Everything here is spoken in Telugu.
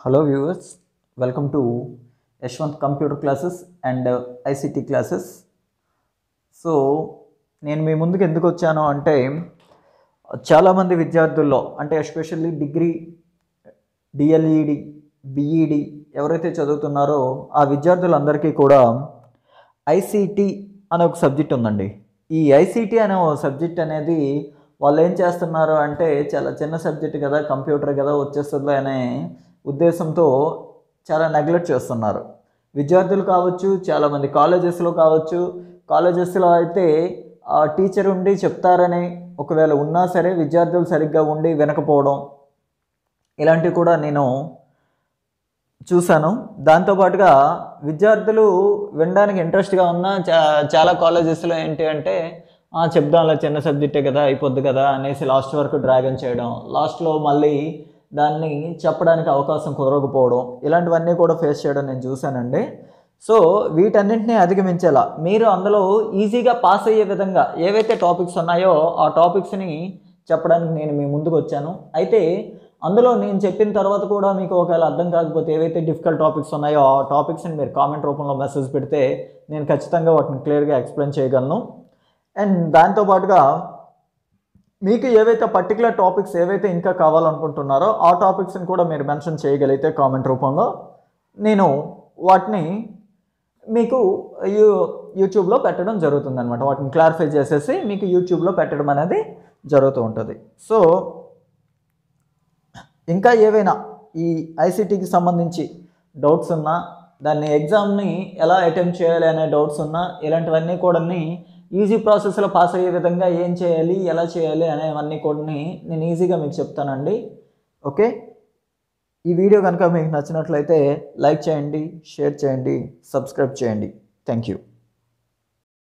hello viewers welcome to Yashwanth computer classes and ICT classes so నేను మీ ముందుకు ఎందుకు వచ్చాను అంటే చాలామంది విద్యార్థుల్లో అంటే ఎస్పెషల్లీ డిగ్రీ డిఎల్ఈడి బిఈడి ఎవరైతే చదువుతున్నారో ఆ విద్యార్థులందరికీ కూడా ఐసిటి అనే ఒక సబ్జెక్ట్ ఉందండి ఈ ఐసిటి అనే ఒక సబ్జెక్ట్ అనేది వాళ్ళు ఏం చేస్తున్నారు అంటే చాలా చిన్న సబ్జెక్ట్ కదా కంప్యూటర్ కదా వచ్చేస్తుంది అనే ఉద్దేశంతో చాలా నెగ్లెక్ట్ చేస్తున్నారు విద్యార్థులు కావచ్చు చాలామంది కాలేజెస్లో కావచ్చు కాలేజెస్లో అయితే ఆ టీచర్ ఉండి చెప్తారని ఒకవేళ ఉన్నా సరే విద్యార్థులు సరిగ్గా ఉండి వినకపోవడం ఇలాంటివి కూడా నేను చూశాను దాంతోపాటుగా విద్యార్థులు వినడానికి ఇంట్రెస్ట్గా ఉన్న చా చాలా కాలేజెస్లో ఏంటి అంటే "ఆ, చెప్దాంలే చిన్న సబ్జెక్టే కదా అయిపోద్ది కదా అనేసి లాస్ట్ వరకు డ్రాగన్ చేయడం లాస్ట్లో మళ్ళీ దాన్ని చెప్పడానికి అవకాశం కుదరకపోవడం ఇలాంటివన్నీ కూడా ఫేస్ చేయడం నేను చూశానండి సో వీటన్నింటినీ అధిగమించేలా మీరు అందులో ఈజీగా పాస్ అయ్యే విధంగా ఏవైతే టాపిక్స్ ఉన్నాయో ఆ టాపిక్స్ని చెప్పడానికి నేను మీ ముందుకు వచ్చాను అయితే అందులో నేను చెప్పిన తర్వాత కూడా మీకు ఒకవేళ అర్థం కాకపోతే ఏవైతే డిఫికల్ట్ టాపిక్స్ ఉన్నాయో ఆ టాపిక్స్ని మీరు కామెంట్ రూపంలో మెసేజ్ పెడితే నేను ఖచ్చితంగా వాటిని క్లియర్గా ఎక్స్ప్లెయిన్ చేయగలను అండ్ దాంతోపాటుగా మీకు ఏవైతే పర్టికులర్ టాపిక్స్ ఏవైతే ఇంకా కావాలనుకుంటున్నారో ఆ టాపిక్స్ని కూడా మీరు మెన్షన్ చేయగలిగితే కామెంట్ రూపంలో నేను వాటిని మీకు యూ యూట్యూబ్లో పెట్టడం జరుగుతుంది అనమాట వాటిని క్లారిఫై చేసేసి మీకు యూట్యూబ్లో పెట్టడం అనేది జరుగుతూ ఉంటుంది సో ఇంకా ఏవైనా ఈ ఐసిటీకి సంబంధించి డౌట్స్ ఉన్నా దాన్ని ఎగ్జామ్ని ఎలా అటెంప్ట్ చేయాలి అనే డౌట్స్ ఉన్నా ఇలాంటివన్నీ కూడా ఈజీ ప్రాసెస్లో పాస్ అయ్యే విధంగా ఏం చేయాలి ఎలా చేయాలి అనేవన్నీ కూడా నేను ఈజీగా మీకు చెప్తానండి ఓకే ఈ వీడియో కనుక మీకు నచ్చినట్లయితే లైక్ చేయండి షేర్ చేయండి సబ్స్క్రైబ్ చేయండి థ్యాంక్ యూ